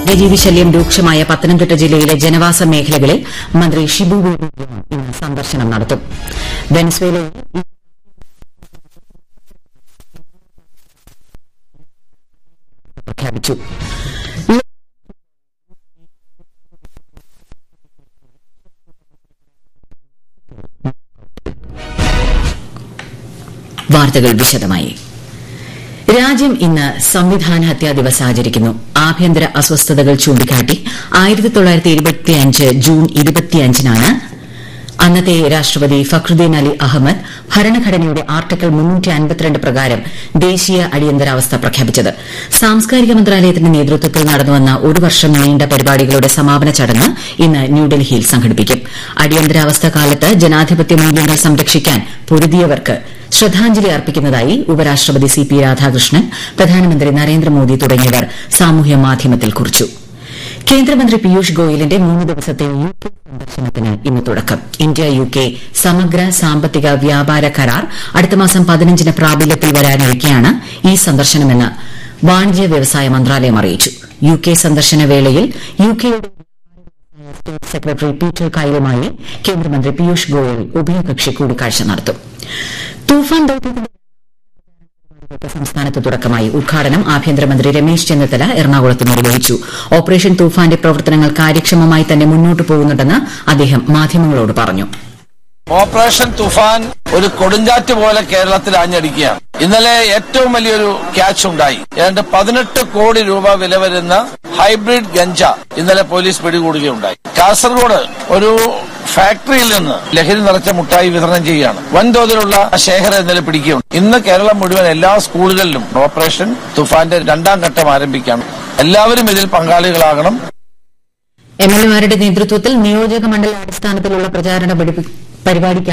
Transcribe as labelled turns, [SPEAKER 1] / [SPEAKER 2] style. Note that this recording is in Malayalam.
[SPEAKER 1] വന്യജീവി ശല്യം രൂക്ഷമായ പത്തനംതിട്ട ജില്ലയിലെ ജനവാസ മേഖലകളിൽ മന്ത്രി ഷിബു ബേബി ജോൺ ഇന്ന് സന്ദർശനം നടത്തും വെനസ്വേലയിൽ പ്രഖ്യാപിച്ചു വാർത്തകൾ വിശദമായി രാജ്യം ഇന്ന് സംവിധാന ഹത്യാ ദിവസ് ആചരിക്കുന്നു ആഭ്യന്തര അസ്വസ്ഥതകൾ ചൂണ്ടിക്കാട്ടി ആയിരത്തി തൊള്ളായിരത്തി ഇരുപത്തിയഞ്ച് ജൂൺ ഇരുപത്തിയഞ്ചിനാണ് അന്നത്തെ രാഷ്ട്രപതി ഫക്രുദ്ദീൻ അലി അഹമ്മദ് ഭരണഘടനയുടെ ആർട്ടിക്കിൾ മുന്നൂറ്റി അൻപത്തിരണ്ട് പ്രകാരം ദേശീയ അടിയന്തരാവസ്ഥ പ്രഖ്യാപിച്ചത് സാംസ്കാരിക മന്ത്രാലയത്തിന്റെ നേതൃത്വത്തിൽ നടന്നുവന്ന ഒരു വർഷം നീണ്ട പരിപാടികളുടെ സമാപന ചടങ്ങ് ഇന്ന് ന്യൂഡൽഹിയിൽ സംഘടിപ്പിക്കും അടിയന്തരാവസ്ഥ കാലത്ത് ജനാധിപത്യ മൂല്യങ്ങൾ സംരക്ഷിക്കാൻ പൊരുതിയവർക്ക് ശ്രദ്ധാഞ്ജലി അർപ്പിക്കുന്നതായി ഉപരാഷ്ട്രപതി സി പി രാധാകൃഷ്ണൻ പ്രധാനമന്ത്രി നരേന്ദ്രമോദി തുടങ്ങിയവർ സാമൂഹ്യ മാധ്യമത്തിൽ കുറിച്ചു കേന്ദ്രമന്ത്രി പീയൂഷ് ഗോയലിന്റെ മൂന്ന് ദിവസത്തെ യു കെ സന്ദർശനത്തിന് ഇന്ന് തുടക്കം ഇന്ത്യ യു കെ സമഗ്ര സാമ്പത്തിക വ്യാപാര കരാർ അടുത്ത മാസം പതിനഞ്ചിന് പ്രാബല്യത്തിൽ വരാനിരിക്കെയാണ് ഈ സന്ദർശനമെന്ന് വാണിജ്യ വ്യവസായ മന്ത്രാലയം അറിയിച്ചു യു കെ സന്ദർശന വേളയിൽ യു കെയുടെ സ്റ്റേറ്റ് സെക്രട്ടറി പീറ്റർ കൈലുമായി കേന്ദ്രമന്ത്രി പീയൂഷ് ഗോയൽ ഉഭയകക്ഷി കൂടിക്കാഴ്ച നടത്തും തൂഫാൻ ദൌത്യത്തിന്റെ ക്ക് സംസ്ഥാനത്ത് തുടക്കമായി ഉദ്ഘാടനം ആഭ്യന്തരമന്ത്രി രമേശ് ചെന്നിത്തല എറണാകുളത്ത് നിർവഹിച്ചു ഓപ്പറേഷൻ തൂഫാന്റെ പ്രവർത്തനങ്ങൾ കാര്യക്ഷമമായി തന്നെ മുന്നോട്ട് പോകുന്നുണ്ടെന്ന് അദ്ദേഹം മാധ്യമങ്ങളോട് പറഞ്ഞു
[SPEAKER 2] ഓപ്പറേഷൻ തുഫാൻ ഒരു കൊടുങ്കാറ്റ് പോലെ കേരളത്തിൽ ആഞ്ഞടിക്കുകയാണ് ഇന്നലെ ഏറ്റവും വലിയൊരു ക്യാച്ച് ഉണ്ടായി ഏതാണ്ട് പതിനെട്ട് കോടി രൂപ വില വരുന്ന ഹൈബ്രിഡ് ഗഞ്ച ഇന്നലെ പോലീസ് പിടികൂടുകയുണ്ടായി കാസർഗോഡ് ഒരു ഫാക്ടറിയിൽ നിന്ന് ലഹരി നിറച്ച മുട്ടായി വിതരണം ചെയ്യുകയാണ് വൻതോതിലുള്ള ശേഖരം ഇന്നലെ പിടിക്കുകയുണ്ട് ഇന്ന് കേരളം മുഴുവൻ എല്ലാ സ്കൂളുകളിലും ഓപ്പറേഷൻ തുഫാന്റെ രണ്ടാം ഘട്ടം ആരംഭിക്കുകയാണ് എല്ലാവരും ഇതിൽ പങ്കാളികളാകണം
[SPEAKER 1] എംഎൽഎമാരുടെ നേതൃത്വത്തിൽ നിയോജക മണ്ഡല അടിസ്ഥാനത്തിലുള്ള പ്രചാരണ പഠിപ്പി- പരിപാടിക്ക്